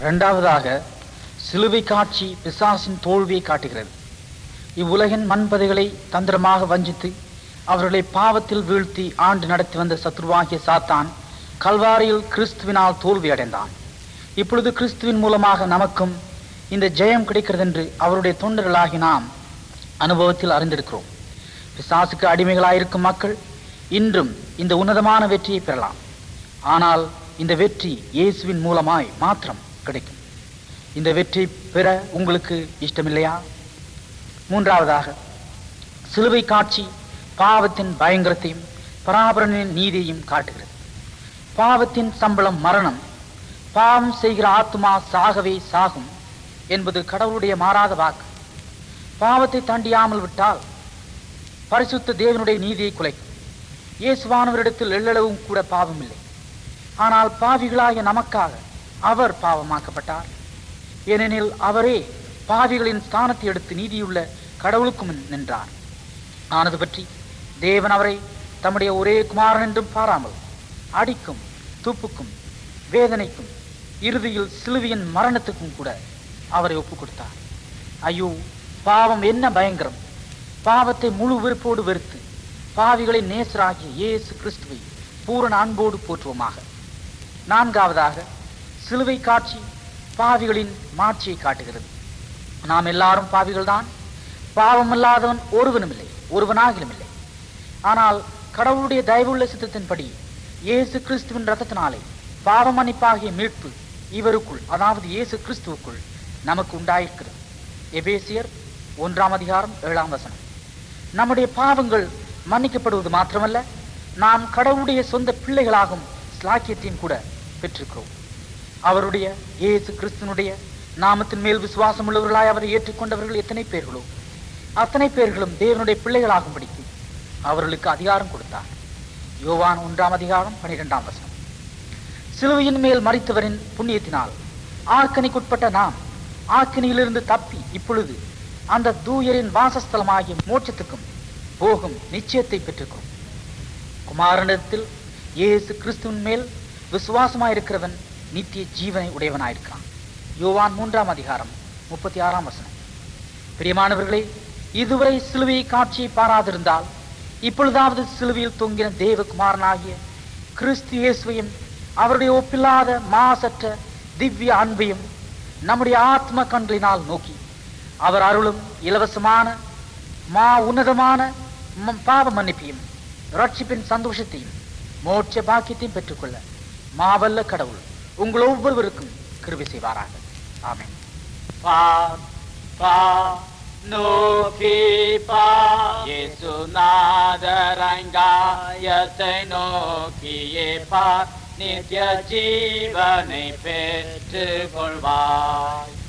இரண்டாவதாக சிலுவை காட்சி பிசாசின் தோல்வியை காட்டுகிறது இவ்வுலகின் மண்பதைகளை தந்திரமாக வஞ்சித்து அவர்களை பாவத்தில் வீழ்த்தி ஆண்டு நடத்தி வந்த சத்ருவாகிய சாத்தான் கல்வாரியில் கிறிஸ்துவினால் தோல்வி அடைந்தான் இப்பொழுது கிறிஸ்துவின் மூலமாக நமக்கும் இந்த ஜெயம் கிடைக்கிறது என்று அவருடைய தொண்டர்களாகி நாம் அனுபவத்தில் அறிந்திருக்கிறோம் பிசாசுக்கு அடிமைகளாயிருக்கும் மக்கள் இன்றும் இந்த உன்னதமான வெற்றியை பெறலாம் ஆனால் இந்த வெற்றி இயேசுவின் மூலமாய் மாத்திரம் கிடைக்கும் இந்த வெற்றி பெற உங்களுக்கு இஷ்டமில்லையா மூன்றாவதாக சிலுவை காட்சி பாவத்தின் பயங்கரத்தையும் பராபரனின் நீதியையும் காட்டுகிறது பாவத்தின் சம்பளம் மரணம் பாவம் செய்கிற ஆத்துமா சாகவே சாகும் என்பது கடவுளுடைய மாறாத வாக்கு பாவத்தை தாண்டியாமல் விட்டால் பரிசுத்த தேவனுடைய நீதியை குலைக்கும் இயேசுவானவரிடத்தில் எள்ளளவும் கூட பாவம் இல்லை ஆனால் பாவிகளாகிய நமக்காக அவர் பாவமாக்கப்பட்டார் ஏனெனில் அவரே பாவிகளின் ஸ்தானத்தை எடுத்து நீதியுள்ள கடவுளுக்கு முன் நின்றார் ஆனது பற்றி தேவன் அவரை தம்முடைய ஒரே குமாரன் என்றும் பாராமல் அடிக்கும் துப்புக்கும் வேதனைக்கும் இறுதியில் சிலுவையின் மரணத்துக்கும் கூட அவரை ஒப்புக் கொடுத்தார் ஐயோ பாவம் என்ன பயங்கரம் பாவத்தை முழு வெறுப்போடு வெறுத்து பாவிகளின் நேசராகிய இயேசு கிறிஸ்துவை பூரண அன்போடு போற்றுவோமாக நான்காவதாக சிலுவை காட்சி பாவிகளின் மாட்சியை காட்டுகிறது நாம் எல்லாரும் பாவிகள்தான் பாவமில்லாதவன் ஒருவனும் இல்லை ஒருவனாகிலும் இல்லை ஆனால் கடவுளுடைய தயவுள்ள சித்தத்தின்படி இயேசு கிறிஸ்துவின் ரத்தத்தினாலே பாவ மன்னிப்பாகிய மீட்பு இவருக்குள் அதாவது இயேசு கிறிஸ்துவுக்குள் நமக்கு உண்டாயிருக்கிறது எபேசியர் ஒன்றாம் அதிகாரம் ஏழாம் வசனம் நம்முடைய பாவங்கள் மன்னிக்கப்படுவது மாத்திரமல்ல நாம் கடவுளுடைய சொந்த பிள்ளைகளாகும் ஸ்லாக்கியத்தையும் கூட பெற்றிருக்கிறோம் அவருடைய இயேசு கிறிஸ்துனுடைய நாமத்தின் மேல் விசுவாசம் உள்ளவர்களாய் அவரை ஏற்றுக்கொண்டவர்கள் எத்தனை பேர்களோ அத்தனை பேர்களும் தேவனுடைய பிள்ளைகளாகும்படிக்கு அவர்களுக்கு அதிகாரம் கொடுத்தார் யோவான் ஒன்றாம் அதிகாரம் பனிரெண்டாம் வசனம் சிலுவையின் மேல் மறித்தவரின் புண்ணியத்தினால் ஆர்க்கனிக்குட்பட்ட நாம் ஆக்கினியிலிருந்து தப்பி இப்பொழுது அந்த தூயரின் வாசஸ்தலமாகிய மோட்சத்துக்கும் போகும் நிச்சயத்தை பெற்றிருக்கிறோம் குமாரனிடத்தில் இயேசு கிறிஸ்துவின் மேல் விசுவாசமாயிருக்கிறவன் நித்திய ஜீவனை உடையவனாயிருக்கிறான் யோவான் மூன்றாம் அதிகாரம் முப்பத்தி ஆறாம் வசனம் பிரியமானவர்களே இதுவரை சிலுவையை காட்சியை பாராதிருந்தால் இப்பொழுதாவது சிலுவையில் தொங்கின தேவகுமாரனாகிய கிறிஸ்து இயேசுவையும் அவருடைய ஒப்பில்லாத மாசற்ற திவ்ய அன்பையும் நம்முடைய ஆத்ம கண்களினால் நோக்கி அவர் அருளும் இலவசமான மா உன்னதமான ம- பாவ மன்னிப்பையும் ரட்சிப்பின் சந்தோஷத்தையும் மோட்ச பாக்கியத்தையும் பெற்றுக்கொள்ள மாவல்ல கடவுள் உங்கள் ஒவ்வொருவருக்கும் கிருபை செய்வாராக ஆமென் Pa, pa, no ki pa, Yesu nadarangayate no ki pa, நித்திய ஜீவனை பெற்றுக் கொள்வாய்